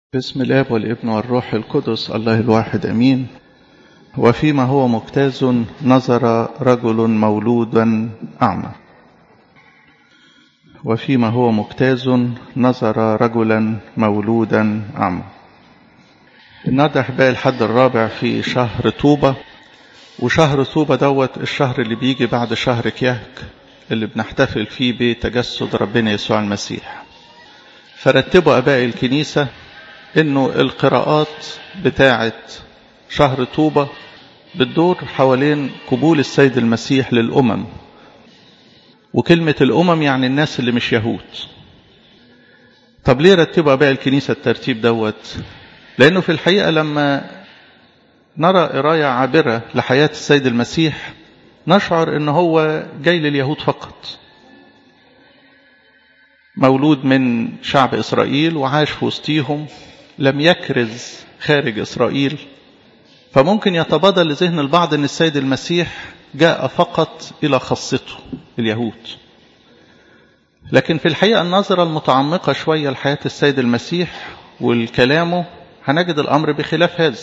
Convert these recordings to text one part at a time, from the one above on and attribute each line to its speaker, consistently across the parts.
Speaker 1: بسم الاب والابن والروح القدس الله الواحد امين وفيما هو مجتاز نظر رجل مولودا اعمى وفيما هو مجتاز نظر رجلا مولودا اعمى النهارده احبائي الحد الرابع في شهر طوبة وشهر طوبة دوت الشهر اللي بيجي بعد شهر كيهك اللي بنحتفل فيه بتجسد ربنا يسوع المسيح فرتبوا اباء الكنيسه انه القراءات بتاعه شهر طوبة بتدور حوالين قبول السيد المسيح للأمم وكلمة الأمم يعني الناس اللي مش يهود طب ليه رتبوا أباء الكنيسة الترتيب دوت لأنه في الحقيقة لما نرى قراية عابرة لحياة السيد المسيح نشعر ان هو جاي لليهود فقط مولود من شعب إسرائيل وعاش في وسطيهم لم يكرز خارج إسرائيل فممكن يتبادل لذهن البعض أن السيد المسيح جاء فقط إلى خاصته اليهود لكن في الحقيقة النظرة المتعمقة شوية لحياة السيد المسيح والكلامه هنجد الأمر بخلاف هذا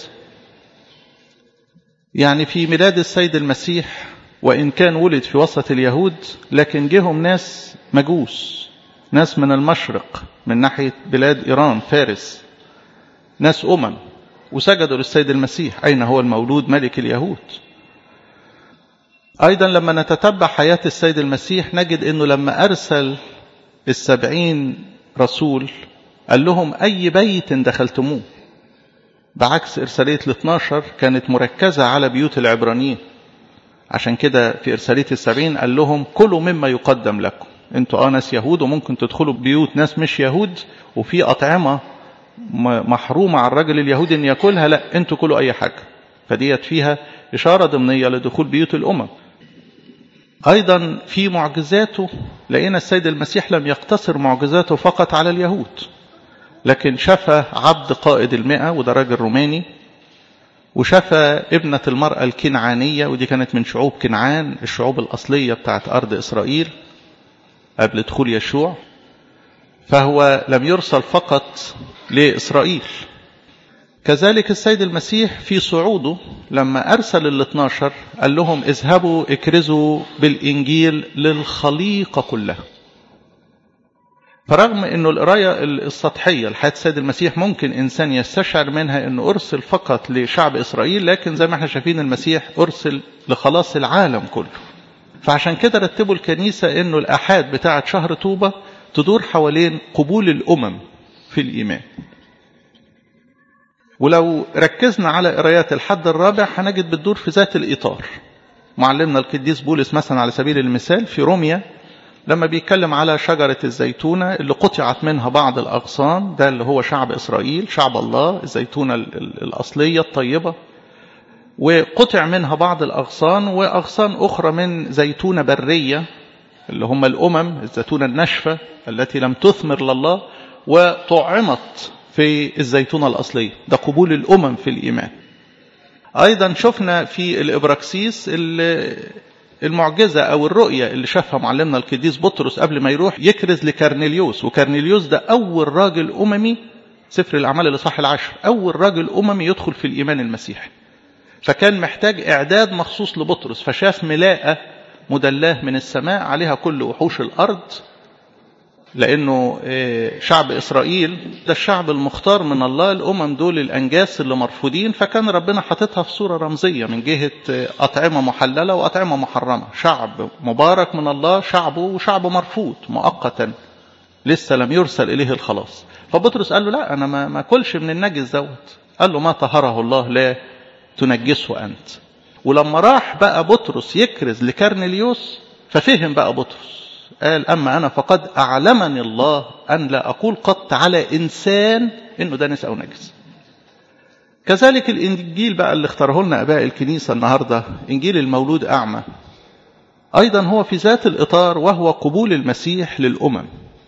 Speaker 1: يعني في ميلاد السيد المسيح وإن كان ولد في وسط اليهود لكن جهم ناس مجوس ناس من المشرق من ناحية بلاد إيران فارس ناس أمم وسجدوا للسيد المسيح أين هو المولود ملك اليهود أيضا لما نتتبع حياة السيد المسيح نجد أنه لما أرسل السبعين رسول قال لهم أي بيت دخلتموه بعكس إرسالية الاثناشر كانت مركزة على بيوت العبرانيين عشان كده في إرسالية السبعين قال لهم كلوا مما يقدم لكم انتوا اه ناس يهود وممكن تدخلوا بيوت ناس مش يهود وفي أطعمة محرومة على الرجل اليهودي ان ياكلها لا انتوا كلوا اي حاجة فديت فيها اشارة ضمنية لدخول بيوت الامم ايضا في معجزاته لقينا السيد المسيح لم يقتصر معجزاته فقط على اليهود لكن شفى عبد قائد المئة وده راجل روماني وشفى ابنة المرأة الكنعانية ودي كانت من شعوب كنعان الشعوب الأصلية بتاعت أرض إسرائيل قبل دخول يشوع فهو لم يرسل فقط لإسرائيل كذلك السيد المسيح في صعوده لما أرسل الاثناشر قال لهم اذهبوا اكرزوا بالإنجيل للخليقة كلها فرغم أنه القراية السطحية لحياة السيد المسيح ممكن إنسان يستشعر منها أنه أرسل فقط لشعب إسرائيل لكن زي ما احنا شايفين المسيح أرسل لخلاص العالم كله فعشان كده رتبوا الكنيسة أنه الأحاد بتاعة شهر طوبة تدور حوالين قبول الأمم في الإيمان ولو ركزنا على قرايات الحد الرابع هنجد بتدور في ذات الإطار معلمنا القديس بولس مثلا على سبيل المثال في روميا لما بيتكلم على شجرة الزيتونة اللي قطعت منها بعض الأغصان ده اللي هو شعب إسرائيل شعب الله الزيتونة الأصلية الطيبة وقطع منها بعض الأغصان وأغصان أخرى من زيتونة برية اللي هم الأمم الزيتونة الناشفة التي لم تثمر لله وطعمت في الزيتونة الأصلية ده قبول الأمم في الإيمان أيضا شفنا في الإبراكسيس المعجزة أو الرؤية اللي شافها معلمنا القديس بطرس قبل ما يروح يكرز لكارنيليوس وكارنيليوس ده أول راجل أممي سفر الأعمال الإصحاح العشر أول راجل أممي يدخل في الإيمان المسيحي فكان محتاج إعداد مخصوص لبطرس فشاف ملاءة مدلاه من السماء عليها كل وحوش الأرض لأنه شعب إسرائيل ده الشعب المختار من الله الأمم دول الأنجاس اللي مرفوضين فكان ربنا حاططها في صورة رمزية من جهة أطعمة محللة وأطعمة محرمة شعب مبارك من الله شعبه وشعب مرفوض مؤقتا لسه لم يرسل إليه الخلاص فبطرس قال له لا أنا ما ما كلش من النجس دوت قال له ما طهره الله لا تنجسه أنت ولما راح بقى بطرس يكرز لكرنليوس ففهم بقى بطرس قال أما أنا فقد أعلمني الله أن لا أقول قط على إنسان إنه دانس أو نجس كذلك الإنجيل بقى اللي اختاره لنا أباء الكنيسة النهاردة إنجيل المولود أعمى أيضا هو في ذات الإطار وهو قبول المسيح للأمم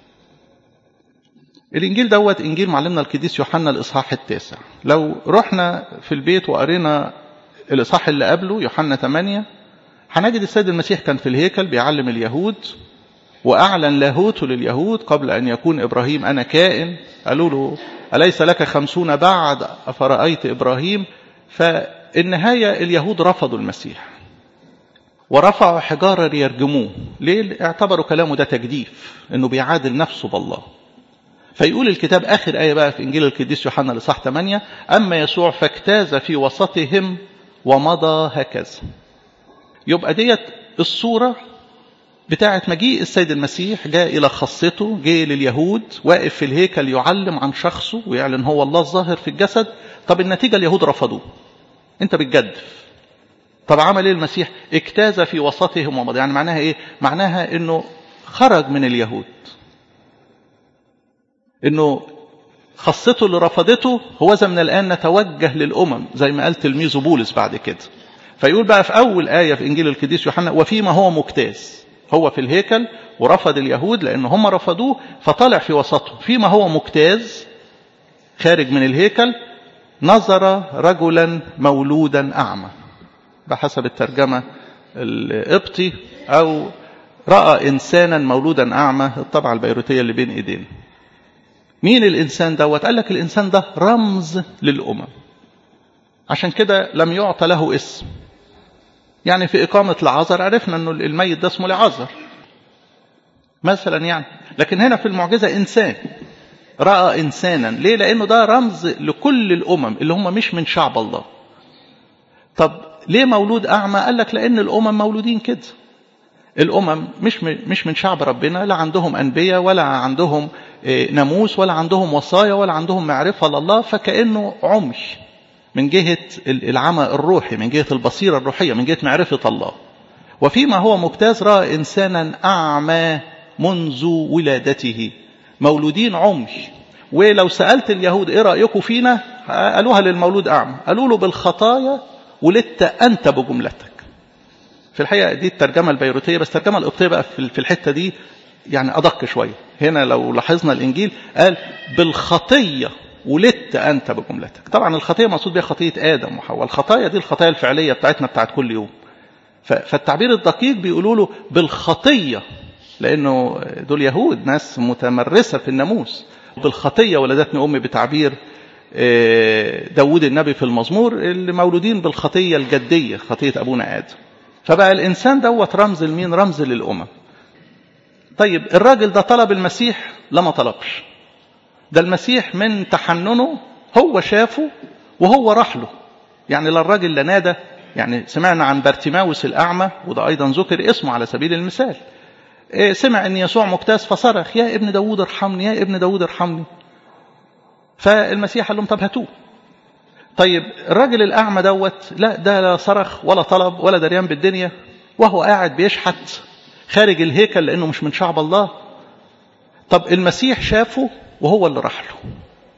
Speaker 1: الإنجيل دوت إنجيل معلمنا القديس يوحنا الإصحاح التاسع لو رحنا في البيت وقرينا الإصحاح اللي قبله يوحنا 8 هنجد السيد المسيح كان في الهيكل بيعلم اليهود وأعلن لاهوته لليهود قبل أن يكون إبراهيم أنا كائن قالوا له أليس لك خمسون بعد أفرأيت إبراهيم فالنهاية اليهود رفضوا المسيح ورفعوا حجارة ليرجموه ليه اعتبروا كلامه ده تجديف انه بيعادل نفسه بالله فيقول الكتاب آخر آية بقى في إنجيل القديس يوحنا لصح 8 أما يسوع فاجتاز في وسطهم ومضى هكذا يبقى ديت الصورة بتاعة مجيء السيد المسيح جاء إلى خاصته جاء لليهود واقف في الهيكل يعلم عن شخصه ويعلن هو الله الظاهر في الجسد طب النتيجة اليهود رفضوه انت بتجدف طب عمل ايه المسيح اجتاز في وسطهم ومضى يعني معناها ايه معناها انه خرج من اليهود انه خاصته اللي رفضته هو من الان نتوجه للامم زي ما قال تلميذه بولس بعد كده فيقول بقى في اول ايه في انجيل القديس يوحنا وفيما هو مجتاز هو في الهيكل ورفض اليهود لان هم رفضوه فطلع في وسطهم فيما هو مجتاز خارج من الهيكل نظر رجلا مولودا اعمى بحسب الترجمه القبطي او راى انسانا مولودا اعمى الطبعه البيروتيه اللي بين ايدينا مين الإنسان دوت قال لك الإنسان ده رمز للأمم عشان كده لم يعطى له اسم يعني في إقامة العذر عرفنا أنه الميت ده اسمه لعذر مثلا يعني لكن هنا في المعجزة إنسان رأى إنسانا ليه لأنه ده رمز لكل الأمم اللي هم مش من شعب الله طب ليه مولود أعمى قال لك لأن الأمم مولودين كده الأمم مش مش من شعب ربنا لا عندهم أنبياء ولا عندهم ناموس ولا عندهم وصايا ولا عندهم معرفة لله فكأنه عمي من جهة العمى الروحي من جهة البصيرة الروحية من جهة معرفة الله وفيما هو مجتاز رأى إنسانا أعمى منذ ولادته مولودين عمي ولو سألت اليهود إيه رأيكم فينا قالوها للمولود أعمى قالوا له بالخطايا ولدت أنت بجملتك في الحقيقة دي الترجمة البيروتية بس الترجمة القبطية بقى في الحتة دي يعني أدق شوية هنا لو لاحظنا الإنجيل قال بالخطية ولدت أنت بجملتك طبعا الخطية مقصود بها خطية آدم وحواء الخطايا دي الخطايا الفعلية بتاعتنا بتاعت كل يوم فالتعبير الدقيق بيقولوا له بالخطية لأنه دول يهود ناس متمرسة في الناموس بالخطية ولدتني أمي بتعبير داود النبي في المزمور اللي مولودين بالخطية الجدية خطية أبونا آدم فبقى الإنسان دوت رمز لمين رمز للأمم طيب الراجل ده طلب المسيح لما طلبش ده المسيح من تحننه هو شافه وهو راح له يعني لا الراجل لا نادى يعني سمعنا عن بارتيماوس الأعمى وده أيضا ذكر اسمه على سبيل المثال سمع أن يسوع مجتاز فصرخ يا ابن داود ارحمني يا ابن داود ارحمني فالمسيح قال لهم طب هاتوه طيب الراجل الأعمى دوت لا ده لا صرخ ولا طلب ولا دريان بالدنيا وهو قاعد بيشحت خارج الهيكل لأنه مش من شعب الله طب المسيح شافه وهو اللي راح له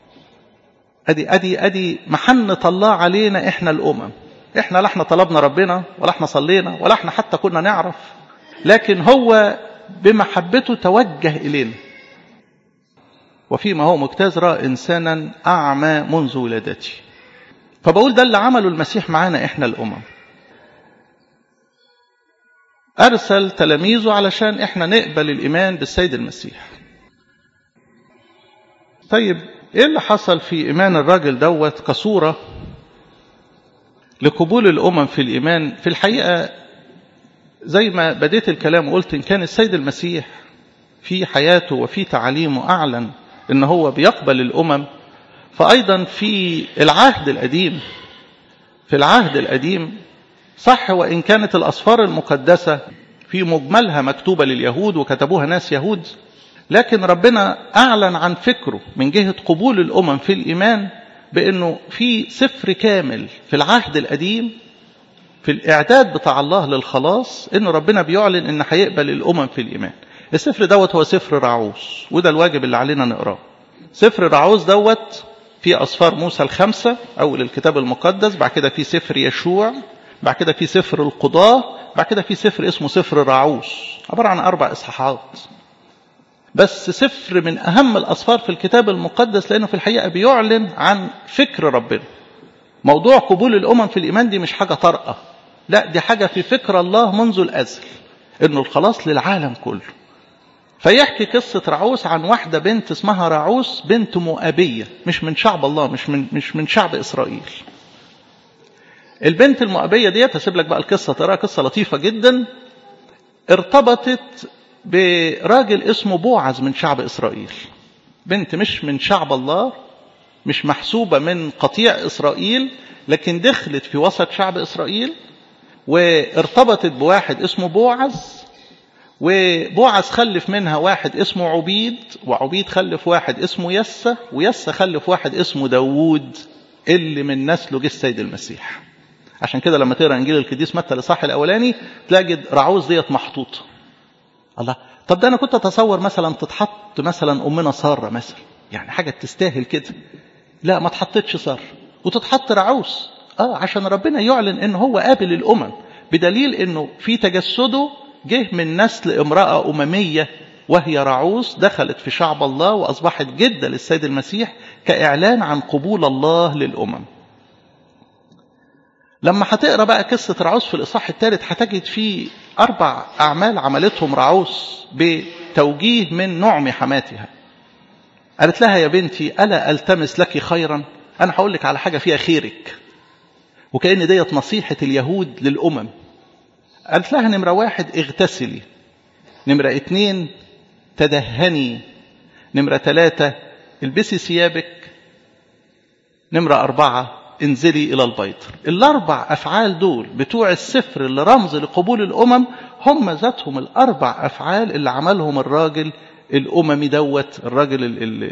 Speaker 1: أدي أدي أدي محنة الله علينا إحنا الأمم إحنا لا إحنا طلبنا ربنا ولا إحنا صلينا ولا إحنا حتى كنا نعرف لكن هو بمحبته توجه إلينا وفيما هو مجتاز رأى إنسانا أعمى منذ ولادته فبقول ده اللي عمله المسيح معانا إحنا الأمم أرسل تلاميذه علشان إحنا نقبل الإيمان بالسيد المسيح طيب إيه اللي حصل في إيمان الراجل دوت كصورة لقبول الأمم في الإيمان في الحقيقة زي ما بديت الكلام وقلت إن كان السيد المسيح في حياته وفي تعاليمه أعلن إن هو بيقبل الأمم فأيضا في العهد القديم في العهد القديم صح وإن كانت الأسفار المقدسة في مجملها مكتوبة لليهود وكتبوها ناس يهود لكن ربنا أعلن عن فكره من جهة قبول الأمم في الإيمان بأنه في سفر كامل في العهد القديم في الإعداد بتاع الله للخلاص أنه ربنا بيعلن أن هيقبل الأمم في الإيمان السفر دوت هو سفر رعوس وده الواجب اللي علينا نقراه سفر رعوس دوت في أصفار موسى الخمسة أول الكتاب المقدس بعد كده في سفر يشوع بعد كده في سفر القضاة بعد كده في سفر اسمه سفر رعوس عبارة عن أربع إصحاحات بس سفر من أهم الأسفار في الكتاب المقدس لأنه في الحقيقة بيعلن عن فكر ربنا موضوع قبول الأمم في الإيمان دي مش حاجة طارئة لا دي حاجة في فكر الله منذ الأزل إنه الخلاص للعالم كله فيحكي قصة رعوس عن واحدة بنت اسمها رعوس بنت مؤبية مش من شعب الله مش من مش من شعب إسرائيل البنت المؤبية ديت هسيب لك بقى القصة تراها قصة لطيفة جدا ارتبطت براجل اسمه بوعز من شعب إسرائيل بنت مش من شعب الله مش محسوبة من قطيع إسرائيل لكن دخلت في وسط شعب إسرائيل وارتبطت بواحد اسمه بوعز وبوعز خلف منها واحد اسمه عبيد وعبيد خلف واحد اسمه يسة ويسة خلف واحد اسمه داوود اللي من نسله جه السيد المسيح عشان كده لما تقرا انجيل القديس متى الاصحاح الاولاني تلاقي رعوز ديت محطوطه الله طب ده انا كنت اتصور مثلا تتحط مثلا امنا ساره مثلا يعني حاجه تستاهل كده لا ما تحطتش ساره وتتحط رعوس اه عشان ربنا يعلن ان هو قابل الامم بدليل انه في تجسده جه من نسل امراه امميه وهي رعوس دخلت في شعب الله واصبحت جده للسيد المسيح كاعلان عن قبول الله للامم لما هتقرا بقى قصه رعوس في الاصحاح الثالث هتجد فيه اربع اعمال عملتهم رعوس بتوجيه من نعم حماتها قالت لها يا بنتي الا التمس لك خيرا انا هقول لك على حاجه فيها خيرك وكأن ديت نصيحة اليهود للأمم قالت لها نمرة واحد اغتسلي نمرة اتنين تدهني نمرة ثلاثة البسي ثيابك نمرة أربعة انزلي إلى البيض الأربع أفعال دول بتوع السفر اللي رمز لقبول الأمم هم ذاتهم الأربع أفعال اللي عملهم الراجل الأممي دوت الراجل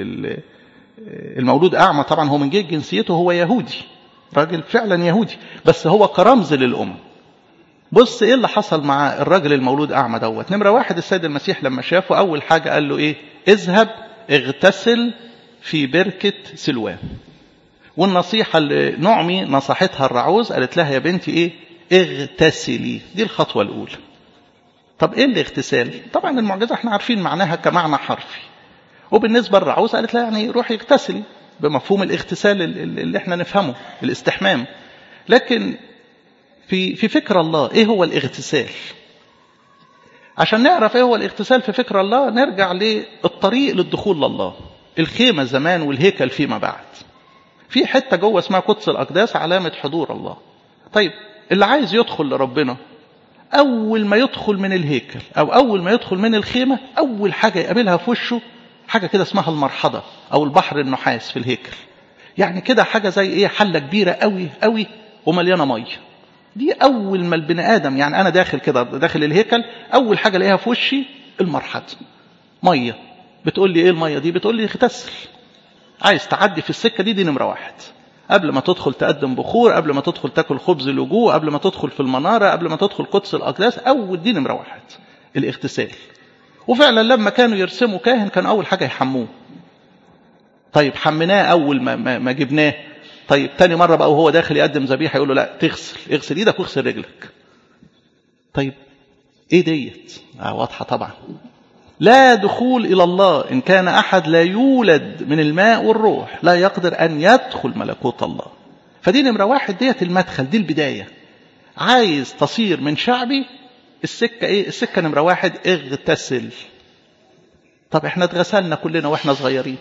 Speaker 1: المولود أعمى طبعا هو من جهة جنسيته هو يهودي راجل فعلا يهودي بس هو كرمز للأمم بص ايه اللي حصل مع الراجل المولود اعمى دوت نمره واحد السيد المسيح لما شافه اول حاجه قال له ايه اذهب اغتسل في بركه سلوان والنصيحه اللي نعمي نصحتها الرعوز قالت لها يا بنتي ايه اغتسلي دي الخطوه الاولى طب ايه الاغتسال طبعا المعجزه احنا عارفين معناها كمعنى حرفي وبالنسبه للرعوز قالت لها يعني روحي اغتسلي بمفهوم الاغتسال اللي احنا نفهمه الاستحمام لكن في في فكر الله ايه هو الاغتسال عشان نعرف ايه هو الاغتسال في فكر الله نرجع للطريق للدخول لله الخيمة زمان والهيكل فيما بعد في حتة جوه اسمها قدس الأقداس علامة حضور الله طيب اللي عايز يدخل لربنا أول ما يدخل من الهيكل أو أول ما يدخل من الخيمة أول حاجة يقابلها في وشه حاجة كده اسمها المرحضة أو البحر النحاس في الهيكل يعني كده حاجة زي إيه حلة كبيرة قوي قوي ومليانة مية دي أول ما البني آدم يعني أنا داخل كده داخل الهيكل أول حاجة الاقيها في وشي المرحض مية بتقول لي إيه المية دي بتقول لي اغتسل عايز تعدي في السكة دي دي نمرة واحد قبل ما تدخل تقدم بخور قبل ما تدخل تاكل خبز الوجوه قبل ما تدخل في المنارة قبل ما تدخل قدس الأقداس أول دي نمرة واحد الاغتسال وفعلا لما كانوا يرسموا كاهن كان أول حاجة يحموه طيب حمناه أول ما, ما, ما جبناه طيب تاني مرة بقى وهو داخل يقدم ذبيحة يقول له لا تغسل اغسل ايدك واغسل رجلك طيب ايه ديت آه واضحة طبعا لا دخول إلى الله إن كان أحد لا يولد من الماء والروح لا يقدر أن يدخل ملكوت الله فدي نمرة واحد ديت المدخل دي البداية عايز تصير من شعبي السكة ايه السكة نمرة واحد اغتسل طب احنا اتغسلنا كلنا واحنا صغيرين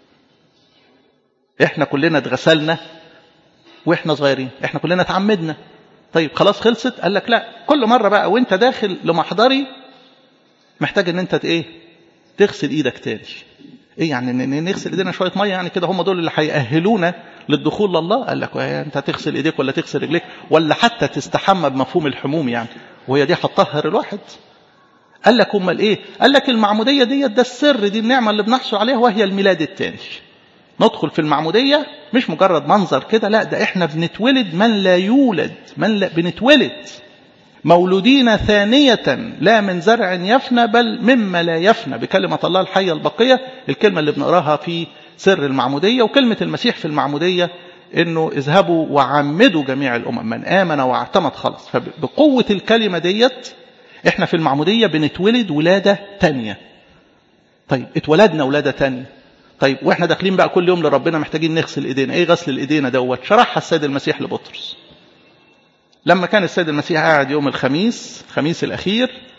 Speaker 1: احنا كلنا اتغسلنا واحنا صغيرين احنا كلنا اتعمدنا طيب خلاص خلصت قال لك لا كل مرة بقى وانت داخل لمحضري محتاج ان انت ايه تغسل ايدك تاني ايه يعني نغسل ايدينا شويه ميه يعني كده هم دول اللي هيأهلونا للدخول لله قال لك انت تغسل ايديك ولا تغسل رجليك ولا حتى تستحمى بمفهوم الحموم يعني وهي دي هتطهر الواحد قال لك امال ايه قال لك المعموديه ديت ده السر دي النعمه اللي بنحصل عليها وهي الميلاد الثاني ندخل في المعموديه مش مجرد منظر كده لا ده احنا بنتولد من لا يولد من لا بنتولد مولودين ثانية لا من زرع يفنى بل مما لا يفنى بكلمة الله الحية البقية الكلمة اللي بنقراها في سر المعمودية وكلمة المسيح في المعمودية انه اذهبوا وعمدوا جميع الامم من امن واعتمد خلص فبقوة الكلمة ديت احنا في المعمودية بنتولد ولادة تانية طيب اتولدنا ولادة تانية طيب واحنا داخلين بقى كل يوم لربنا محتاجين نغسل ايدينا ايه غسل الايدينا دوت شرحها السيد المسيح لبطرس لما كان السيد المسيح قاعد يوم الخميس الخميس الأخير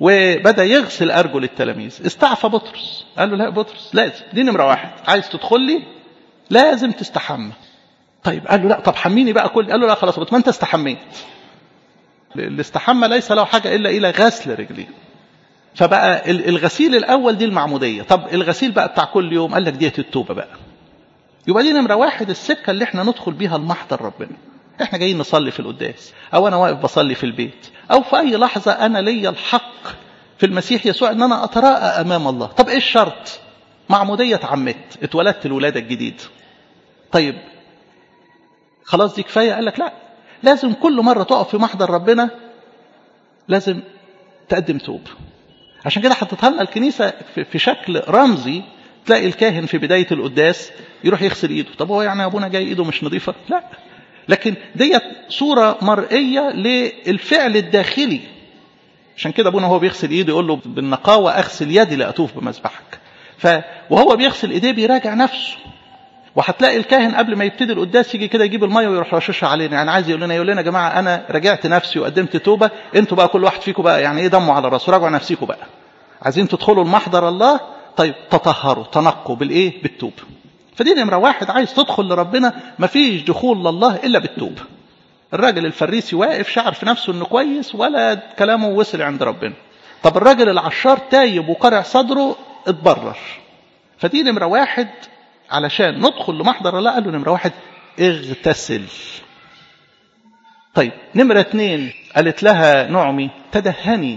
Speaker 1: وبدا يغسل ارجل التلاميذ استعفى بطرس قال له لا بطرس لازم دي نمره واحد عايز تدخل لي لازم تستحمى طيب قال له لا طب حميني بقى كل قال له لا خلاص ما انت استحميت اللي استحمى ليس له حاجه الا الى غسل رجليه فبقى الغسيل الاول دي المعموديه طب الغسيل بقى بتاع كل يوم قال لك ديت التوبه بقى يبقى دي نمره واحد السكه اللي احنا ندخل بيها المحضر ربنا احنا جايين نصلي في القداس او انا واقف بصلي في البيت او في اي لحظه انا ليا الحق في المسيح يسوع ان انا اتراءى امام الله طب ايه الشرط معموديه اتعمدت اتولدت الولاده الجديده طيب خلاص دي كفايه قال لك لا لازم كل مره تقف في محضر ربنا لازم تقدم توب عشان كده حطيتها لنا الكنيسه في شكل رمزي تلاقي الكاهن في بدايه القداس يروح يغسل ايده طب هو يعني ابونا جاي ايده مش نظيفه لا لكن ديت صوره مرئيه للفعل الداخلي عشان كده ابونا هو بيغسل ايده يقول له بالنقاوه اغسل يدي لاطوف بمذبحك ف وهو بيغسل ايديه بيراجع نفسه وهتلاقي الكاهن قبل ما يبتدي القداس يجي كده يجيب الميه ويروح رششها علينا يعني عايز يقول لنا يقول لنا يا جماعه انا راجعت نفسي وقدمت توبه انتوا بقى كل واحد فيكم بقى يعني ايه دمه على راسه راجعوا نفسيكم بقى عايزين تدخلوا المحضر الله طيب تطهروا تنقوا بالايه بالتوب فدي نمره واحد عايز تدخل لربنا مفيش دخول لله الا بالتوب الراجل الفريسي واقف شعر في نفسه انه كويس ولا كلامه وصل عند ربنا طب الراجل العشار تايب وقرع صدره اتبرر فدي نمره واحد علشان ندخل لمحضر الله قال له نمره واحد اغتسل طيب نمرة اتنين قالت لها نعمي تدهني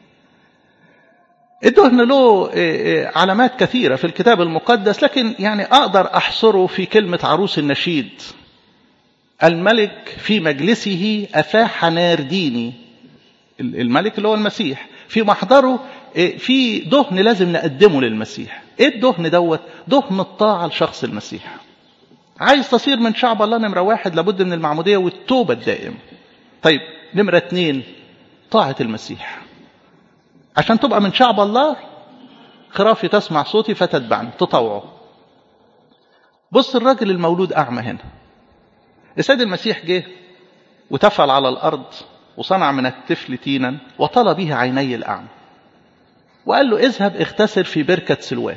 Speaker 1: الدهن له علامات كثيرة في الكتاب المقدس لكن يعني أقدر أحصره في كلمة عروس النشيد الملك في مجلسه أفاح نارديني الملك اللي هو المسيح في محضره في دهن لازم نقدمه للمسيح ايه الدهن دوت دهن الطاعة لشخص المسيح عايز تصير من شعب الله نمرة واحد لابد من المعمودية والتوبة الدائمة طيب نمرة اتنين طاعة المسيح عشان تبقى من شعب الله خرافي تسمع صوتي فتتبعني تطوعه بص الراجل المولود أعمى هنا السيد المسيح جه وتفل على الأرض وصنع من الطفل تينا وطل به عيني الأعمى وقال له اذهب اغتسل في بركة سلوان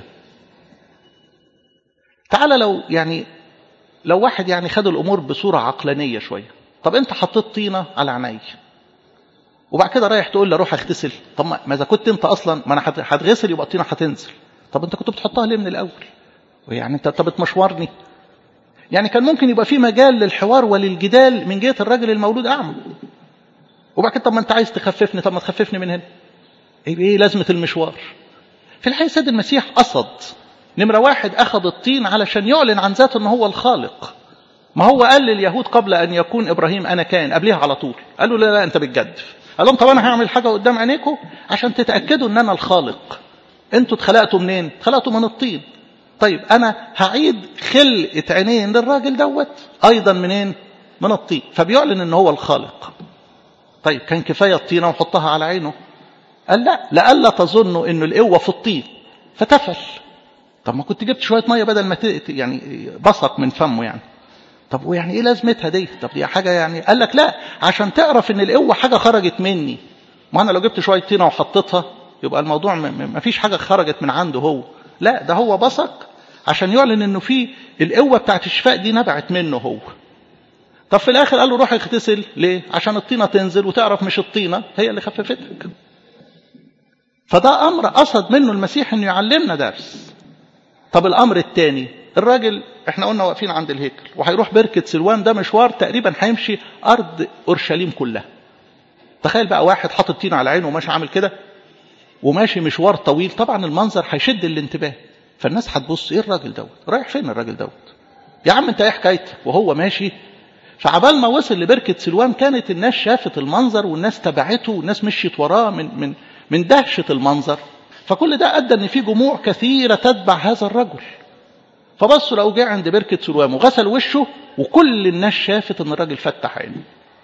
Speaker 1: تعالى لو يعني لو واحد يعني خد الأمور بصورة عقلانية شوية طب أنت حطيت طينة على عيني وبعد كده رايح تقول لي روح اغتسل طب ما إذا كنت أنت أصلا ما أنا هتغسل يبقى الطينة هتنزل طب أنت كنت بتحطها ليه من الأول ويعني أنت طب بتمشورني يعني كان ممكن يبقى في مجال للحوار وللجدال من جهة الراجل المولود أعمى وبعد كده طب ما أنت عايز تخففني طب ما تخففني من هنا ايه لازمة المشوار في الحقيقة سيد المسيح قصد نمرة واحد أخذ الطين علشان يعلن عن ذاته أنه هو الخالق ما هو قال لليهود قبل أن يكون إبراهيم أنا كان قبلها على طول قالوا لا لا أنت بتجدف قال لهم طب أنا هعمل حاجة قدام عينيكم عشان تتأكدوا أن أنا الخالق أنتوا اتخلقتوا منين اتخلقتوا من الطين طيب أنا هعيد خلقة عينين للراجل دوت أيضا منين من الطين فبيعلن أنه هو الخالق طيب كان كفاية الطينة وحطها على عينه قال لا لألا تظنوا انه القوة في الطين فتفل طب ما كنت جبت شوية مية بدل ما يعني بصق من فمه يعني طب ويعني ايه لازمتها دي طب دي حاجة يعني قال لك لا عشان تعرف ان القوة حاجة خرجت مني ما انا لو جبت شوية طينة وحطيتها يبقى الموضوع ما فيش حاجة خرجت من عنده هو لا ده هو بصق عشان يعلن انه في القوة بتاعت الشفاء دي نبعت منه هو طب في الاخر قال له روح اغتسل ليه عشان الطينة تنزل وتعرف مش الطينة هي اللي خففتك فده أمر قصد منه المسيح أنه يعلمنا درس طب الأمر الثاني الراجل احنا قلنا واقفين عند الهيكل وهيروح بركة سلوان ده مشوار تقريبا هيمشي أرض أورشليم كلها تخيل بقى واحد حاطط طين على عينه وماشي عامل كده وماشي مشوار طويل طبعا المنظر هيشد الانتباه فالناس هتبص ايه الراجل دوت رايح فين الراجل دوت يا عم انت ايه حكايتك وهو ماشي فعبال ما وصل لبركة سلوان كانت الناس شافت المنظر والناس تبعته والناس مشيت وراه من من من دهشة المنظر فكل ده أدى أن في جموع كثيرة تتبع هذا الرجل فبصوا لو جه عند بركة سلوان وغسل وشه وكل الناس شافت أن الراجل فتح عينه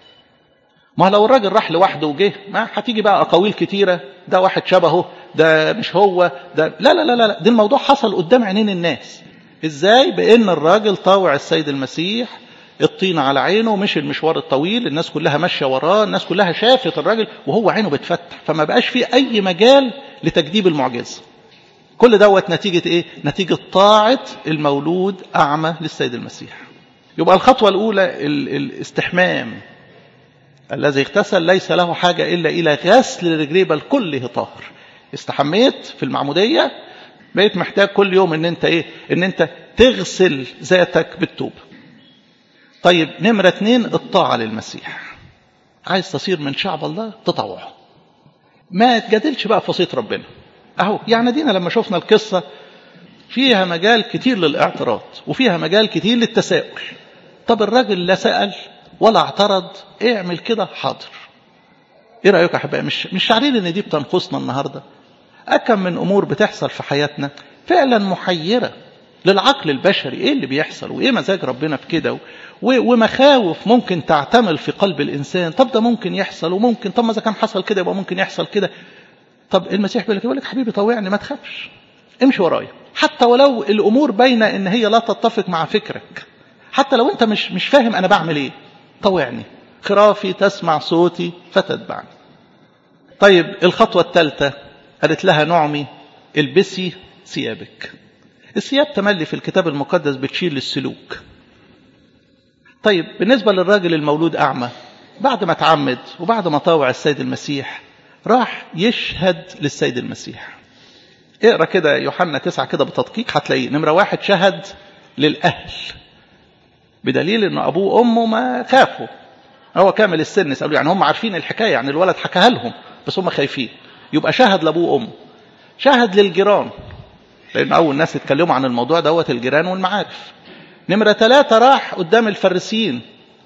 Speaker 1: ما لو الراجل راح لوحده وجه ما هتيجي بقى أقاويل كتيرة ده واحد شبهه ده مش هو ده لا لا لا لا ده الموضوع حصل قدام عينين الناس ازاي بان الراجل طاوع السيد المسيح الطينة على عينه مشي المشوار الطويل الناس كلها ماشية وراه الناس كلها شافت الراجل وهو عينه بتفتح فما بقاش فيه أي مجال لتجديب المعجزة كل دوت نتيجة إيه؟ نتيجة طاعة المولود أعمى للسيد المسيح يبقى الخطوة الأولى الاستحمام الذي اغتسل ليس له حاجة إلا إلى غسل رجليه بل كله طاهر استحميت في المعمودية بقيت محتاج كل يوم ان انت ايه ان انت تغسل ذاتك بالتوبة طيب نمرة اتنين الطاعة للمسيح عايز تصير من شعب الله تطوعه ما تجادلش بقى في وصية ربنا اهو يعني دينا لما شفنا القصة فيها مجال كتير للاعتراض وفيها مجال كتير للتساؤل طب الراجل لا سأل ولا اعترض اعمل كده حاضر ايه رأيك يا احبائي مش مش شعرين ان دي بتنقصنا النهارده أكم من أمور بتحصل في حياتنا فعلا محيرة للعقل البشري إيه اللي بيحصل وإيه مزاج ربنا في كده ومخاوف ممكن تعتمل في قلب الإنسان طب ده ممكن يحصل وممكن طب ما إذا كان حصل كده يبقى ممكن يحصل كده طب المسيح بيقول لك يقول لك حبيبي طوعني ما تخافش امشي ورايا حتى ولو الأمور باينة إن هي لا تتفق مع فكرك حتى لو أنت مش مش فاهم أنا بعمل إيه طوعني خرافي تسمع صوتي فتتبعني طيب الخطوة الثالثة قالت لها نعمي البسي ثيابك الثياب تملي في الكتاب المقدس بتشير للسلوك طيب بالنسبة للراجل المولود أعمى بعد ما تعمد وبعد ما طاوع السيد المسيح راح يشهد للسيد المسيح اقرا كده يوحنا تسعة كده بتدقيق هتلاقيه نمرة واحد شهد للأهل بدليل ان ابوه وامه ما خافوا هو كامل السن سألوا يعني هم عارفين الحكاية يعني الولد حكاها لهم بس هم خايفين يبقى شهد لابوه وامه شهد للجيران لان اول ناس اتكلموا عن الموضوع دوت الجيران والمعارف نمرة ثلاثة راح قدام الفريسيين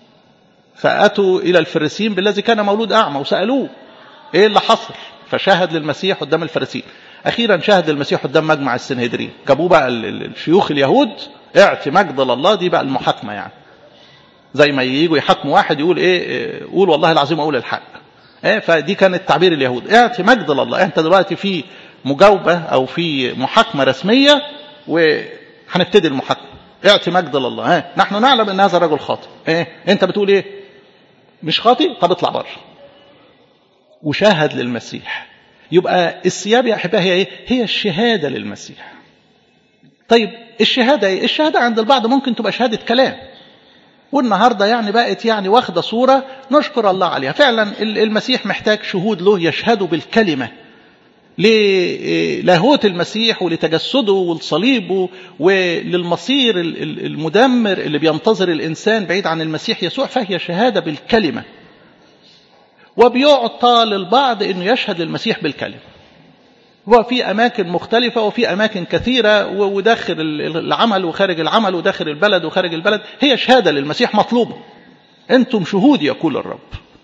Speaker 1: فأتوا إلى الفريسيين بالذي كان مولود أعمى وسألوه إيه اللي حصل فشاهد للمسيح قدام الفريسيين أخيرا شاهد المسيح قدام مجمع السنهدرين جابوه بقى الشيوخ اليهود اعطي مجد لله دي بقى المحاكمة يعني زي ما ييجوا يحاكموا واحد يقول ايه قول والله العظيم اقول الحق ايه فدي كانت تعبير اليهود اعطي مجد لله انت دلوقتي في مجاوبة او في محاكمة رسمية وهنبتدي المحاكمة اعطي مجد لله ها نحن نعلم ان هذا الرجل خاطئ ايه انت بتقول ايه مش خاطئ طب اطلع بره وشاهد للمسيح يبقى الثياب يا احبائي هي ايه هي الشهاده للمسيح طيب الشهاده ايه الشهاده عند البعض ممكن تبقى شهاده كلام والنهارده يعني بقت يعني واخده صوره نشكر الله عليها فعلا المسيح محتاج شهود له يشهدوا بالكلمه للاهوت المسيح ولتجسده ولصليبه وللمصير المدمر اللي بينتظر الانسان بعيد عن المسيح يسوع فهي شهاده بالكلمه وبيعطى للبعض انه يشهد للمسيح بالكلمه وفي اماكن مختلفه وفي اماكن كثيره وداخل العمل وخارج العمل وداخل البلد وخارج البلد هي شهاده للمسيح مطلوبه انتم شهود يقول الرب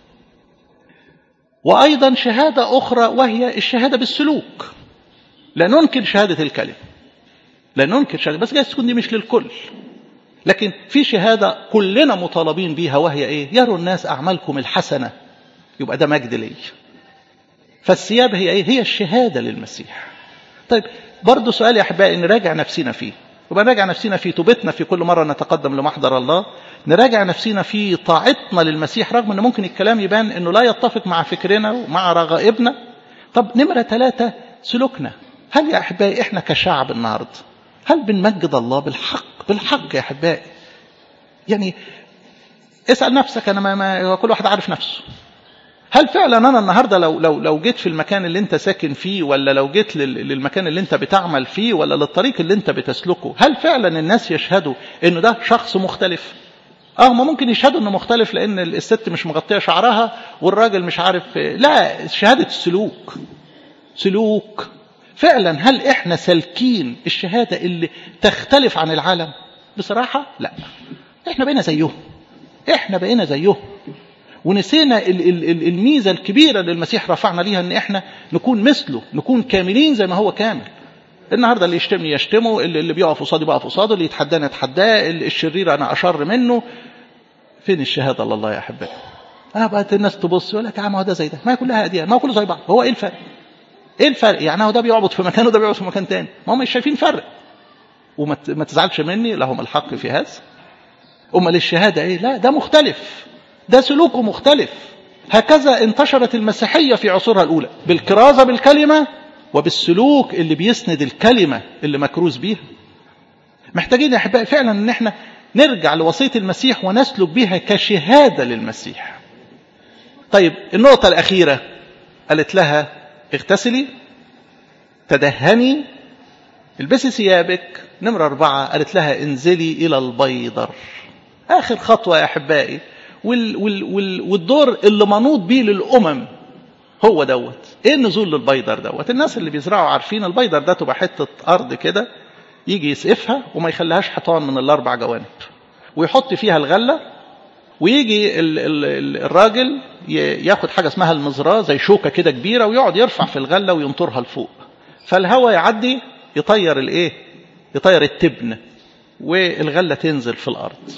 Speaker 1: وأيضا شهادة أخرى وهي الشهادة بالسلوك لا ننكر شهادة الكلمة لا ننكر شهادة بس جايز تكون دي مش للكل لكن في شهادة كلنا مطالبين بيها وهي إيه يروا الناس أعمالكم الحسنة يبقى ده مجد لي فالثياب هي إيه هي الشهادة للمسيح طيب برضه سؤال يا أحبائي نراجع نفسنا فيه يبقى نراجع نفسنا في توبتنا في كل مرة نتقدم لمحضر الله نراجع نفسنا في طاعتنا للمسيح رغم ان ممكن الكلام يبان انه لا يتفق مع فكرنا ومع رغائبنا طب نمرة ثلاثة سلوكنا هل يا احبائي احنا كشعب النهارده هل بنمجد الله بالحق بالحق يا احبائي يعني اسال نفسك انا ما, ما كل واحد عارف نفسه هل فعلا انا النهارده لو لو لو جيت في المكان اللي انت ساكن فيه ولا لو جيت للمكان اللي انت بتعمل فيه ولا للطريق اللي انت بتسلكه هل فعلا الناس يشهدوا انه ده شخص مختلف اه هم ممكن يشهدوا انه مختلف لان الست مش مغطيه شعرها والراجل مش عارف لا شهاده السلوك سلوك فعلا هل احنا سالكين الشهاده اللي تختلف عن العالم بصراحه لا احنا بقينا زيهم احنا بقينا زيهم ونسينا الميزه الكبيره اللي المسيح رفعنا ليها ان احنا نكون مثله نكون كاملين زي ما هو كامل النهارده اللي يشتمني يشتمه اللي, اللي بيقف قصادي بقف قصاده اللي يتحداني اتحداه الشرير انا اشر منه فين الشهاده لله يا احبائي اه بقت الناس تبص يقول لك يا عم هو ده زي ده ما كلها اديان ما هو كله زي بعض هو ايه الفرق ايه الفرق يعني هو ده بيعبط في مكان وده بيعبط في مكان تاني ما هم مش شايفين فرق وما تزعلش مني لهم الحق في هذا امال الشهاده ايه لا ده مختلف ده سلوكه مختلف هكذا انتشرت المسيحيه في عصورها الاولى بالكرازه بالكلمه وبالسلوك اللي بيسند الكلمه اللي مكروز بيها محتاجين يا احبائي فعلا ان احنا نرجع لوصيه المسيح ونسلك بها كشهاده للمسيح طيب النقطه الاخيره قالت لها اغتسلي تدهني البسي ثيابك نمرة أربعة قالت لها انزلي إلى البيضر آخر خطوة يا أحبائي وال وال وال والدور اللي منوط بيه للأمم هو دوت ايه النزول للبيضر دوت الناس اللي بيزرعوا عارفين البيضر ده تبقى حتة أرض كده يجي يسقفها وما يخليهاش حيطان من الأربع جوانب ويحط فيها الغلة ويجي ال ال الراجل ياخد حاجة اسمها المزراه زي شوكة كده كبيرة ويقعد يرفع في الغلة وينطرها لفوق فالهواء يعدي يطير الايه يطير التبن والغله تنزل في الارض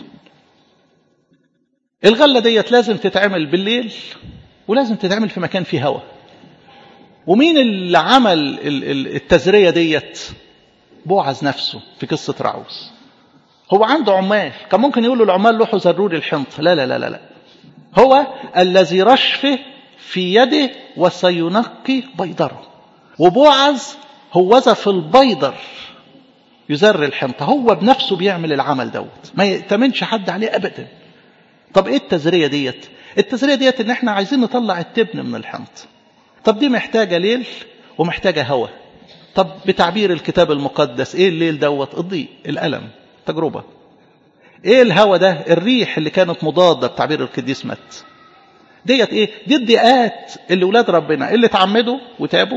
Speaker 1: الغله ديت لازم تتعمل بالليل ولازم تتعمل في مكان فيه هواء ومين اللي عمل التزريه ديت بوعز نفسه في قصه رعوز هو عنده عمال كان ممكن يقول للعمال روحوا زروا لي الحنطه لا لا لا لا لا هو الذي رشفه في يده وسينقي بيضره وبوعز هوذا في البيضر يزر الحنطة هو بنفسه بيعمل العمل دوت ما يأتمنش حد عليه أبدا طب إيه التزرية ديت التزرية ديت إن إحنا عايزين نطلع التبن من الحنطة طب دي محتاجة ليل ومحتاجة هوا طب بتعبير الكتاب المقدس إيه الليل دوت الضيق الألم تجربة إيه الهوا ده الريح اللي كانت مضادة بتعبير القديس مت ديت إيه دي الضيقات اللي ولاد ربنا اللي اتعمدوا وتابوا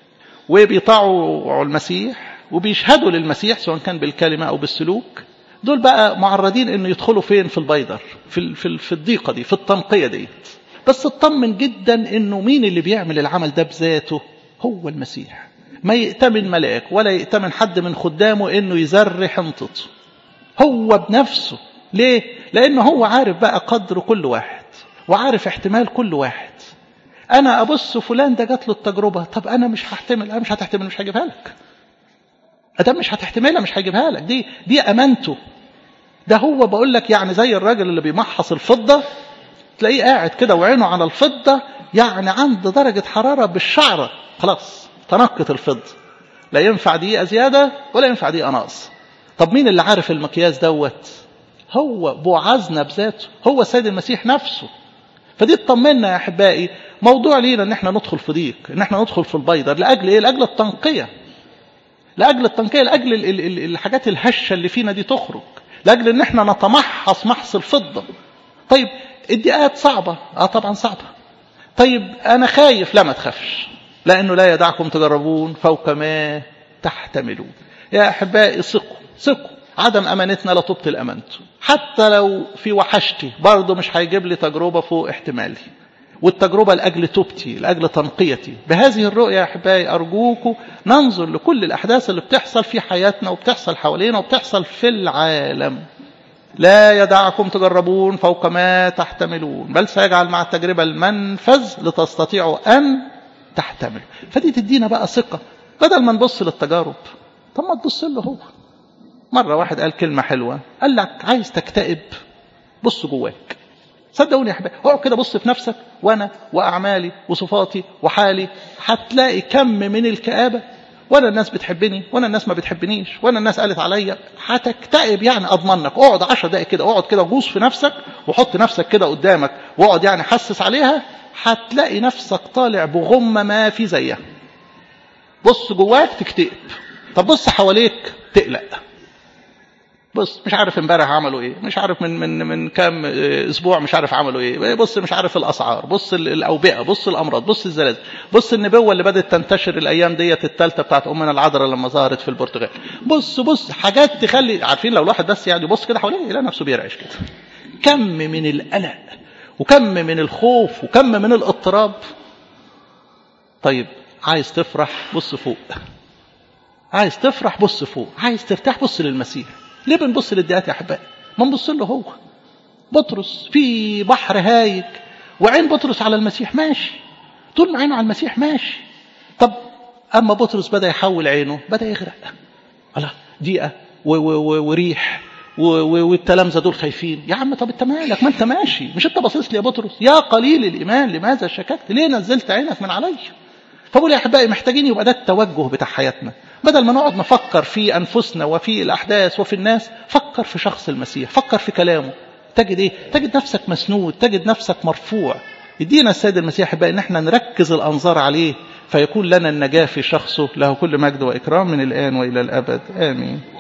Speaker 1: وبيطاعوا المسيح وبيشهدوا للمسيح سواء كان بالكلمة أو بالسلوك دول بقى معرضين انه يدخلوا فين في البيضر في في في الضيقه دي في التنقيه دي بس اطمن جدا انه مين اللي بيعمل العمل ده بذاته هو المسيح ما يأتمن ملاك ولا يأتمن حد من خدامه انه يزر حنطته هو بنفسه ليه لانه هو عارف بقى قدر كل واحد وعارف احتمال كل واحد انا ابص فلان ده جات له التجربه طب انا مش هحتمل انا مش هتحتمل مش هجيبها لك ادام مش هتحتملها مش هيجيبها لك دي دي امانته ده هو بقول لك يعني زي الراجل اللي بيمحص الفضه تلاقيه قاعد كده وعينه على الفضه يعني عند درجه حراره بالشعره خلاص تنقت الفضه لا ينفع دقيقه زياده ولا ينفع دقيقه ناقص طب مين اللي عارف المقياس دوت هو بوعزنا بذاته هو السيد المسيح نفسه فدي تطمنا يا احبائي موضوع لينا ان احنا ندخل في ضيق ان احنا ندخل في البيضر لاجل ايه لاجل التنقيه لاجل التنقيه لاجل ال ال ال الحاجات الهشه اللي فينا دي تخرج لاجل ان احنا نتمحص محص الفضه طيب الدقات صعبه اه طبعا صعبه طيب انا خايف لا ما تخافش لانه لا يدعكم تجربون فوق ما تحتملون يا احبائي ثقوا ثقوا عدم امانتنا لا تبطل امانته حتى لو في وحشتي برضه مش هيجيب لي تجربه فوق احتمالي والتجربة لأجل توبتي لأجل تنقيتي بهذه الرؤية يا أحبائي أرجوكم ننظر لكل الأحداث اللي بتحصل في حياتنا وبتحصل حوالينا وبتحصل في العالم لا يدعكم تجربون فوق ما تحتملون بل سيجعل مع التجربة المنفذ لتستطيعوا أن تحتملوا فدي تدينا بقى ثقة بدل ما نبص للتجارب طب ما تبص له هو مرة واحد قال كلمة حلوة قال لك عايز تكتئب بص جواك صدقوني يا احبابي اقعد كده بص في نفسك وانا واعمالي وصفاتي وحالي هتلاقي كم من الكآبة ولا الناس بتحبني ولا الناس ما بتحبنيش ولا الناس قالت عليا هتكتئب يعني اضمنك اقعد 10 دقائق كده اقعد كده غوص في نفسك وحط نفسك كده قدامك واقعد يعني حسس عليها هتلاقي نفسك طالع بغمه ما في زيها بص جواك تكتئب طب بص حواليك تقلق بص مش عارف امبارح عملوا ايه مش عارف من من من كام اسبوع مش عارف عملوا ايه بص مش عارف الاسعار بص الاوبئه بص الامراض بص الزلازل بص النبوه اللي بدات تنتشر الايام ديت الثالثه بتاعت امنا العذراء لما ظهرت في البرتغال بص بص حاجات تخلي عارفين لو الواحد بس يعني يبص كده حواليه يلاقي نفسه بيرعش كده كم من القلق وكم من الخوف وكم من الاضطراب طيب عايز تفرح بص فوق عايز تفرح بص فوق عايز ترتاح بص للمسيح ليه بنبص للدقات يا احبائي ما نبص له هو بطرس في بحر هايج وعين بطرس على المسيح ماشي طول ما عينه على المسيح ماشي طب اما بطرس بدا يحول عينه بدا يغرق الله دقيقه وريح والتلامذه دول خايفين يا عم طب انت مالك ما انت ماشي مش انت باصص لي يا بطرس يا قليل الايمان لماذا شككت ليه نزلت عينك من علي فبقول يا احبائي محتاجين يبقى ده التوجه بتاع حياتنا بدل ما نقعد نفكر في انفسنا وفي الاحداث وفي الناس فكر في شخص المسيح فكر في كلامه تجد ايه تجد نفسك مسنود تجد نفسك مرفوع يدينا السيد المسيح بقى ان احنا نركز الانظار عليه فيكون لنا النجاه في شخصه له كل مجد واكرام من الان والى الابد امين